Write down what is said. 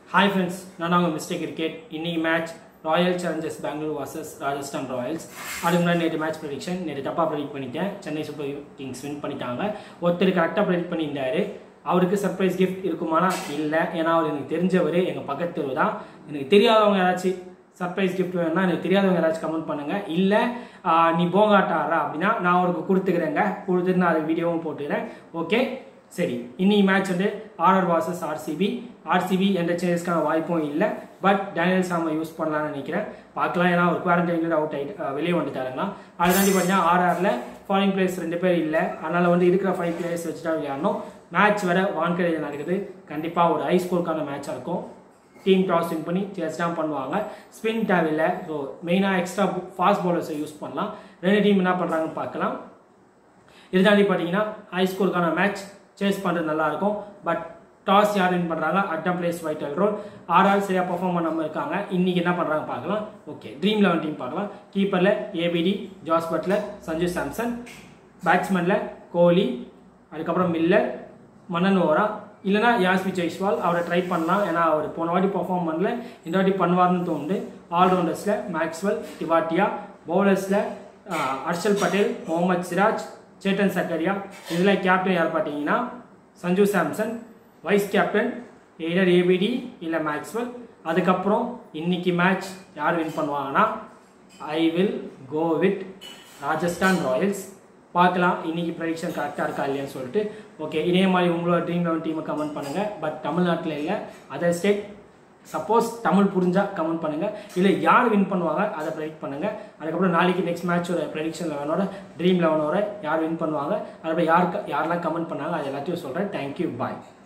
hi friends நான் அவங்க mistake cricket இன்னைக்கு match royal challengers Bangalore versus Rajasthan royals அதுக்கு முன்னாடி நேற்று மேட்ச் ப்ரெடிக்ஷன் நேற்று தப்பாக ப்ரெடிக்ட் பண்ணிட்டேன் சென்னை சூப்பர் கிங்ஸ் வின் பண்ணிட்டாங்க ஒருத்தர் கரெக்டாக ப்ரெடிக்ட் பண்ணியிருந்தாரு அவருக்கு சர்ப்ரைஸ் கிஃப்ட் இருக்குமானா இல்லை ஏன்னா அவர் எனக்கு தெரிஞ்சவர் எங்கள் பக்கத்து தெரு தான் எனக்கு தெரியாதவங்க யாராச்சும் சர்ப்ரைஸ் கிஃப்ட் வேணும்னா எனக்கு தெரியாதவங்க யாராச்சும் கமெண்ட் பண்ணுங்க இல்லை நீ போங்காட்ட ஆடுறா அப்படின்னா நான் அவருக்கு கொடுத்துக்கிறேங்க கொடுத்துட்டு நான் அது வீடியோவும் போட்டுக்கிறேன் ஓகே சரி இன்னைக்கு மேட்ச் வந்து ஆர்ஆர் வாசஸ் ஆர்சிபி ஆர்சிபி எந்த சேஞ்சஸ்க்கான வாய்ப்பும் இல்லை பட் டேனியல் சாமை யூஸ் பண்ணலாம்னு நினைக்கிறேன் பார்க்கலாம் ஏன்னா ஒரு குவாரண்டைன்ல அவுட் ஆகிட்டு வெளியே வந்துட்டாருங்கன்னா அது தாண்டி பார்த்தீங்கன்னா ஆர்ஆரில் ஃபாரின் பிளேயர்ஸ் ரெண்டு பேர் இல்லை அதனால் வந்து இருக்கிற ஃபைவ் பிளேயர்ஸ் வச்சுட்டா விளையாடணும் மேட்ச் வர வான்கடையில் நடக்குது கண்டிப்பாக ஒரு ஹை ஸ்கோருக்கான மேட்சாக இருக்கும் டீம் டாஸ் வின் பண்ணி சேஸ் தான் பண்ணுவாங்க ஸ்பின் தேவையில்லை ஸோ மெயினாக எக்ஸ்ட்ரா ஃபாஸ்ட் பவுலர்ஸை யூஸ் பண்ணலாம் ரெண்டு டீம் என்ன பண்ணுறாங்கன்னு பார்க்கலாம் இது தாண்டி பார்த்தீங்கன்னா ஹை ஸ்கோருக்கான மேட்ச் சேஸ் பண்ணுறது நல்லாயிருக்கும் பட் டாஸ் யார் வின் பண்ணுறாங்க அட்டம் பிளேஸ் வைட்டல் ரோல் ஆர்ஆர் சரியாக பர்ஃபார்ம் பண்ணாமல் இருக்காங்க இன்றைக்கி என்ன பண்ணுறாங்க பார்க்கலாம் ஓகே ட்ரீம் லெவன் டீம் பார்க்கலாம் கீப்பரில் ABD Jos Buttler Sanju Samson பேட்ஸ்மேனில் கோலி அதுக்கப்புறம் மில்லர் மன்னன் ஓரா இல்லைனா யாஸ்வி ஜெய்ஸ்வால் அவரை ட்ரை பண்ணலாம் ஏன்னா அவர் போன வாட்டி பர்ஃபார்ம் பண்ணல இந்த வாட்டி பண்ணுவார்னு தோணுது ஆல்ரவுண்டர்ஸில் மேக்ஸ்வெல் டிவாட்டியா பவுலர்ஸில் ஹர்ஷல் பட்டேல் முகமது சிராஜ் சேட்டன் சக்கரியா இதில் கேப்டன் யார் பார்த்தீங்கன்னா Sanju Samson vice captain either ABD இல்லை மேக்ஸ்வெல் அதுக்கப்புறம் இன்னைக்கு மேட்ச் யார் வின் பண்ணுவாங்கன்னா I will go with Rajasthan Royals பார்க்கலாம் இன்னைக்கு ப்ரெடிக்ஷன் கரெக்டாக இருக்கா இல்லையான்னு சொல்லிட்டு ஓகே இதே மாதிரி உங்களோட ட்ரீம் லெவன் டீமை கமெண்ட் பண்ணுங்கள் பட் தமிழ்நாட்டில் இல்லை அதர் ஸ்டேட் சப்போஸ் தமிழ் புரிஞ்சா கமெண்ட் பண்ணுங்கள் இல்லை யார் வின் பண்ணுவாங்க அதை ப்ரெடிக்ட் பண்ணுங்கள் அதுக்கப்புறம் நாளைக்கு நெக்ஸ்ட் மேட்சோட ப்ரெடிக்ஷன் லெவனோட ட்ரீம் லெவனோட யார் வின் பண்ணுவாங்க அதுக்கப்புறம் யாருக்கு யாரெல்லாம் கமெண்ட் பண்ணாங்க அது எல்லாத்தையும் சொல்கிறேன் தேங்க்யூ பாய்